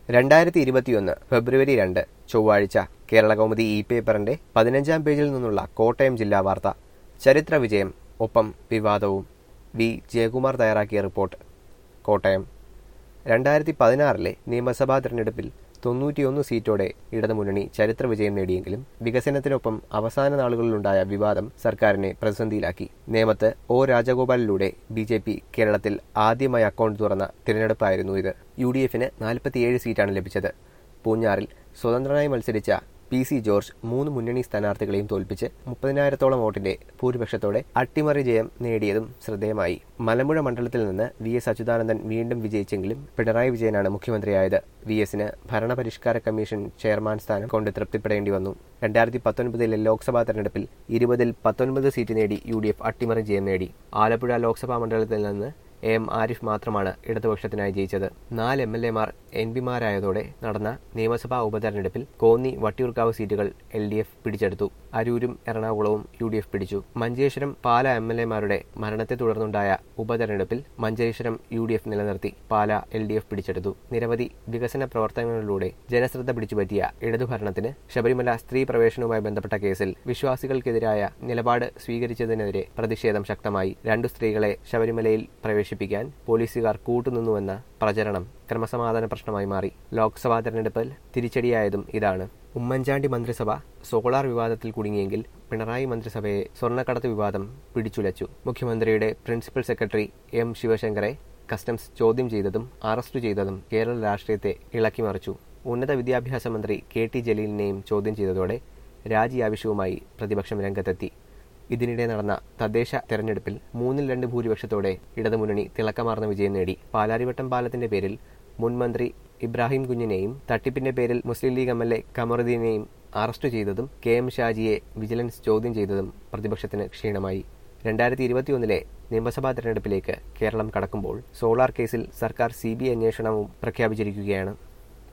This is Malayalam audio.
രണ്ടായിരത്തി ഇരുപത്തിയൊന്ന് ഫെബ്രുവരി രണ്ട് ചൊവ്വാഴ്ച കേരള കൗമുദി ഇ പേപ്പറിന്റെ പതിനഞ്ചാം പേജിൽ നിന്നുള്ള കോട്ടയം ജില്ലാ വാർത്ത ചരിത്ര വിജയം ഒപ്പം വിവാദവും വി ജയകുമാർ തയ്യാറാക്കിയ റിപ്പോർട്ട് കോട്ടയം രണ്ടായിരത്തി പതിനാറിലെ നിയമസഭാ തെരഞ്ഞെടുപ്പിൽ തൊണ്ണൂറ്റിയൊന്ന് സീറ്റോടെ ഇടതുമുന്നണി ചരിത്ര വിജയം നേടിയെങ്കിലും വികസനത്തിനൊപ്പം അവസാന നാളുകളിലുണ്ടായ വിവാദം സർക്കാരിനെ പ്രതിസന്ധിയിലാക്കി നേമത്ത് ഒ രാജഗോപാലിലൂടെ ബി ജെ പി കേരളത്തിൽ ആദ്യമായി അക്കൗണ്ട് തുറന്ന തിരഞ്ഞെടുപ്പായിരുന്നു ഇത് യു ഡി എഫിന് നാൽപ്പത്തിയേഴ് സീറ്റാണ് ലഭിച്ചത് പൂഞ്ഞാറിൽ സ്വതന്ത്രനായി മത്സരിച്ച പി സി ജോർജ് മൂന്ന് മുന്നണി സ്ഥാനാർത്ഥികളെയും തോൽപ്പിച്ച് മുപ്പതിനായിരത്തോളം വോട്ടിന്റെ ഭൂരിപക്ഷത്തോടെ അട്ടിമറി ജയം നേടിയതും ശ്രദ്ധേയമായി മലമ്പുഴ മണ്ഡലത്തിൽ നിന്ന് വി എസ് അച്യുതാനന്ദൻ വീണ്ടും വിജയിച്ചെങ്കിലും പിണറായി വിജയനാണ് മുഖ്യമന്ത്രിയായത് വി എസിന് ഭരണപരിഷ്കാര കമ്മീഷൻ ചെയർമാൻ സ്ഥാനം കൊണ്ട് തൃപ്തിപ്പെടേണ്ടി വന്നു രണ്ടായിരത്തി പത്തൊൻപതിലെ ലോക്സഭാ തെരഞ്ഞെടുപ്പിൽ ഇരുപതിൽ പത്തൊൻപത് സീറ്റ് നേടി യു ഡി എഫ് അട്ടിമറി ജയം നേടി ആലപ്പുഴ ലോക്സഭാ മണ്ഡലത്തിൽ നിന്ന് എ എം ആരിഫ് മാത്രമാണ് ഇടതുപക്ഷത്തിനായി ജയിച്ചത് നാല് എം എൽ എമാർ എം പിമാരായതോടെ നടന്ന നിയമസഭാ ഉപതെരഞ്ഞെടുപ്പിൽ കോന്നി വട്ടിയൂർക്കാവ് സീറ്റുകൾ എൽ ഡി എഫ് പിടിച്ചെടുത്തു അരൂരും എറണാകുളവും യു ഡി എഫ് പിടിച്ചു മഞ്ചേശ്വരം പാല എം എൽ എമാരുടെ മരണത്തെ തുടർന്നുണ്ടായ ഉപതെരഞ്ഞെടുപ്പിൽ മഞ്ചേശ്വരം യു ഡി എഫ് നിലനിർത്തി പാല എൽ ഡി എഫ് പിടിച്ചെടുത്തു നിരവധി വികസന പ്രവർത്തനങ്ങളിലൂടെ ജനശ്രദ്ധ പിടിച്ചുപറ്റിയ ഇടതുഭരണത്തിന് ശബരിമല സ്ത്രീ പ്രവേശനവുമായി ബന്ധപ്പെട്ട കേസിൽ വിശ്വാസികൾക്കെതിരായ നിലപാട് സ്വീകരിച്ചതിനെതിരെ പ്രതിഷേധം ശക്തമായി രണ്ടു സ്ത്രീകളെ ശബരിമലയിൽ പ്രവേശിപ്പിക്കാൻ പോലീസുകാർ കൂട്ടുനിന്നുവെന്ന പ്രചരണം ക്രമസമാധാന പ്രശ്നമായി മാറി ലോക്സഭാ തെരഞ്ഞെടുപ്പിൽ തിരിച്ചടിയായതും ഇതാണ് ഉമ്മൻചാണ്ടി മന്ത്രിസഭ സോളാർ വിവാദത്തിൽ കുടുങ്ങിയെങ്കിൽ പിണറായി മന്ത്രിസഭയെ സ്വർണ്ണക്കടത്ത് വിവാദം പിടിച്ചുലച്ചു മുഖ്യമന്ത്രിയുടെ പ്രിൻസിപ്പൽ സെക്രട്ടറി എം ശിവശങ്കറെ കസ്റ്റംസ് ചോദ്യം ചെയ്തതും അറസ്റ്റ് ചെയ്തതും കേരള രാഷ്ട്രീയത്തെ ഇളക്കിമറിച്ചു ഉന്നത വിദ്യാഭ്യാസ മന്ത്രി കെ ടി ജലീലിനെയും ചോദ്യം ചെയ്തതോടെ രാജി ആവശ്യവുമായി പ്രതിപക്ഷം രംഗത്തെത്തി ഇതിനിടെ നടന്ന തദ്ദേശ തെരഞ്ഞെടുപ്പിൽ മൂന്നിൽ രണ്ട് ഭൂരിപക്ഷത്തോടെ ഇടതുമുന്നണി തിളക്കമാർന്ന വിജയം നേടി പാലാരിവട്ടം പാലത്തിന്റെ പേരിൽ മുൻ മന്ത്രി ഇബ്രാഹിം കുഞ്ഞിനെയും തട്ടിപ്പിന്റെ പേരിൽ Muslim League M L A കമറുദ്ദീനെയും അറസ്റ്റ് ചെയ്തതും കെ എം ഷാജിയെ വിജിലൻസ് ചോദ്യം ചെയ്തതും പ്രതിപക്ഷത്തിന് ക്ഷീണമായി രണ്ടായിരത്തി ഇരുപത്തിയൊന്നിലെ നിയമസഭാ തെരഞ്ഞെടുപ്പിലേക്ക് കേരളം കടക്കുമ്പോൾ സോളാർ കേസിൽ സർക്കാർ സി ബി ഐ അന്വേഷണവും പ്രഖ്യാപിച്ചിരിക്കുകയാണ്